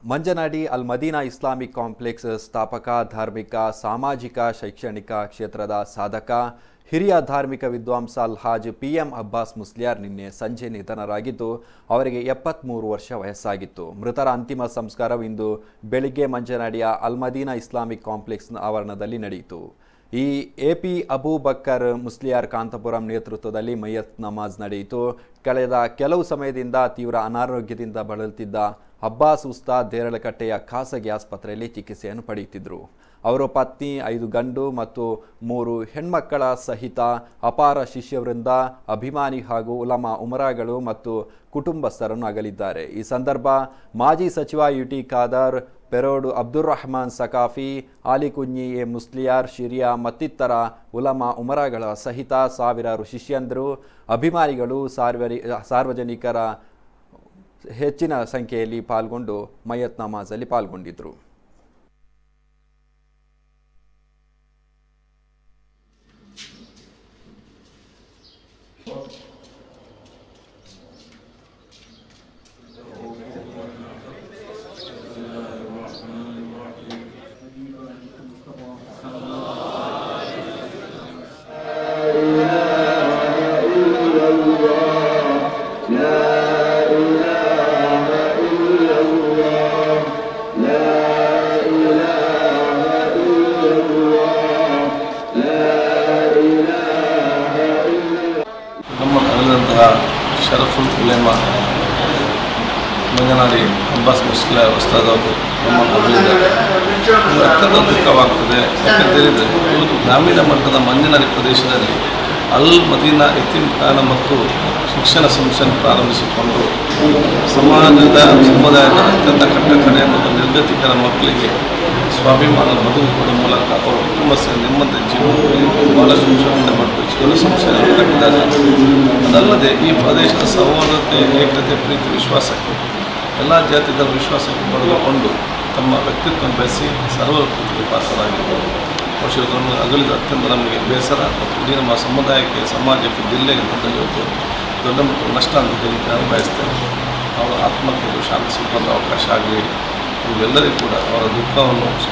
ಮಂಜನಾಡಿ ಅಲ್ Madina Islamic complex ಸ್ಥಾಪಕ ಧಾರ್ಮಿಕ ಸಾಮಾಜಿಕ ಶೈಕ್ಷಣಿಕ ಕ್ಷೇತ್ರದ ಸಾಧಕ ಹಿರಿಯ ಧಾರ್ಮಿಕ ವಿದ್ವಾಂಸ ಅಲ್ ಹಾಜ್ ಪಿ ಎಂ ಅಬ್ಬಾಸ್ ಮುಸ್ಲಿಯಾರ್ ನಿನ್ನೆ ಸಂಜೆ ನಿಧನರಾಗಿದ್ದು ಅವರಿಗೆ ಎಪ್ಪತ್ತ್ಮೂರು ವರ್ಷ ವಯಸ್ಸಾಗಿತ್ತು ಮೃತರ ಅಂತಿಮ ಸಂಸ್ಕಾರವು ಇಂದು ಬೆಳಿಗ್ಗೆ ಮಂಜನಾಡಿಯ ಅಲ್ ಮದೀನಾ ಇಸ್ಲಾಮಿಕ್ ಕಾಂಪ್ಲೆಕ್ಸ್ ಆವರಣದಲ್ಲಿ ನಡೆಯಿತು ಈ ಎಪಿ ಅಬೂಬಕ್ಕರ್ ಮುಸ್ಲಿಯಾರ್ ಕಾಂತಪುರಂ ನೇತೃತ್ವದಲ್ಲಿ ಮಯ್ಯತ್ ನಮಾಜ್ ನಡೆಯಿತು ಕಳೆದ ಕೆಲವು ಸಮಯದಿಂದ ತೀವ್ರ ಅನಾರೋಗ್ಯದಿಂದ ಬಳಲುತ್ತಿದ್ದ ಅಬ್ಬಾಸ್ ಉಸ್ತಾದ್ ದೇರಳಕಟ್ಟೆಯ ಖಾಸಗಿ ಆಸ್ಪತ್ರೆಯಲ್ಲಿ ಚಿಕಿತ್ಸೆಯನ್ನು ಪಡೆಯುತ್ತಿದ್ದರು ಅವರ ಪತ್ನಿ ಐದು ಗಂಡು ಮತ್ತು ಮೂರು ಹೆಣ್ಮಕ್ಕಳ ಸಹಿತ ಅಪಾರ ಶಿಷ್ಯವೃಂದ ಅಭಿಮಾನಿ ಹಾಗೂ ಉಲಮಾ ಉಮರಾಗಳು ಮತ್ತು ಕುಟುಂಬಸ್ಥರನ್ನು ಅಗಲಿದ್ದಾರೆ ಈ ಸಂದರ್ಭ ಮಾಜಿ ಸಚಿವ U T Khader Perodu Abdul Rahman Saqafi Alikunhi A Musliyar Shiriya ಮತ್ತಿತರ ಉಲಮಾ ಉಮರಾಗಳ ಸಹಿತ ಸಾವಿರಾರು ಶಿಷ್ಯಂದರು ಅಭಿಮಾನಿಗಳು ಸಾರ್ವರಿ ಸಾರ್ವಜನಿಕರ ಹೆಚ್ಚಿನ ಸಂಖ್ಯೆಯಲ್ಲಿ ಪಾಲ್ಗೊಂಡು ಮಯತ್ ನಮಾಜಲ್ಲಿ ಪಾಲ್ಗೊಂಡಿದ್ದರು ನಮ್ಮ ಅಗಲಿದಂತಹ ಶರಫುಲ್ ಉಲೇಮ ಮಂಗನಾಡಿ ಅಬ್ಬಾಸ್ ಮುಸ್ಲಿಂ ಉಸ್ತಾದ್ ಅವರು ನಮ್ಮ ಅಗಲಿದ್ದಾರೆ ಇದು ಅತ್ಯಂತ ದುಃಖವಾಗ್ತದೆ ಯಾಕಂತ ಹೇಳಿದರೆ ಇವತ್ತು ಗ್ರಾಮೀಣ ಮಟ್ಟದ ಮಂಜನಾಡಿ ಪ್ರದೇಶದಲ್ಲಿ ಅಲ್ ಮದೀನಾ ಯತೀಮ್ ಖಾನ ಮತ್ತು ಶಿಕ್ಷಣ ಸಂಸ್ಥೆಯನ್ನು ಪ್ರಾರಂಭಿಸಿಕೊಂಡು ಸಮಾಜದ ಸಮುದಾಯದ ಅತ್ಯಂತ ಕಟ್ಟಕಡೆ ಮತ್ತು ನಿರ್ಗತಿಕರ ಮಕ್ಕಳಿಗೆ ಸ್ವಾಭಿಮಾನ ಬದುಕು ಕೊಡುವ ಮೂಲಕ ಅವರ ಕುಟುಂಬ ಸ ನೆಮ್ಮದಿ ಜೀವನಗಳಿಗೆ ಬಹಳಷ್ಟು ಶ್ರಮಪಟ್ಟು ಜೀವನ ಸಂಸ್ಥೆಯನ್ನು ಕಟ್ಟಿದ್ದಾರೆ ಅದಲ್ಲದೆ ಈ ಪ್ರದೇಶದ ಸೌಹಾರ್ದತೆ ಏಕತೆ ಪ್ರೀತಿ ವಿಶ್ವಾಸಕ್ಕೆ ಎಲ್ಲ ಜಾತಿಗಳ ವಿಶ್ವಾಸಕ್ಕೆ ಪಡೆದುಕೊಂಡು ತಮ್ಮ ವ್ಯಕ್ತಿತ್ವ ಬೆಳೆಸಿ ಸರ್ವರ ಪ್ರೀತಿಗೆ ಪಾತ್ರರಾಗಿದ್ದರು ವರ್ಷಗಳನ್ನು ಅಗಲಿದ ಅತ್ಯಂತ ನಮಗೆ ಬೇಸರ ಮತ್ತು ಇಡೀ ನಮ್ಮ ಸಮುದಾಯಕ್ಕೆ ಸಮಾಜಕ್ಕೆ ಜಿಲ್ಲೆಗೆ ದೊಡ್ಡ ಇವತ್ತು ದೊಡ್ಡ ಮತ್ತು ನಷ್ಟ ಅಂತ ಹೇಳಿ ನಾನು ಬಯಸ್ತೇನೆ ಅವರ ಆತ್ಮಕ್ಕೆ ಶಾಂತಿ ಸಿಗುವಂಥ ಅವಕಾಶ ಆಗಲಿ ಇವೆಲ್ಲರಿಗೂ ಕೂಡ ಅವರ ದುಃಖವನ್ನು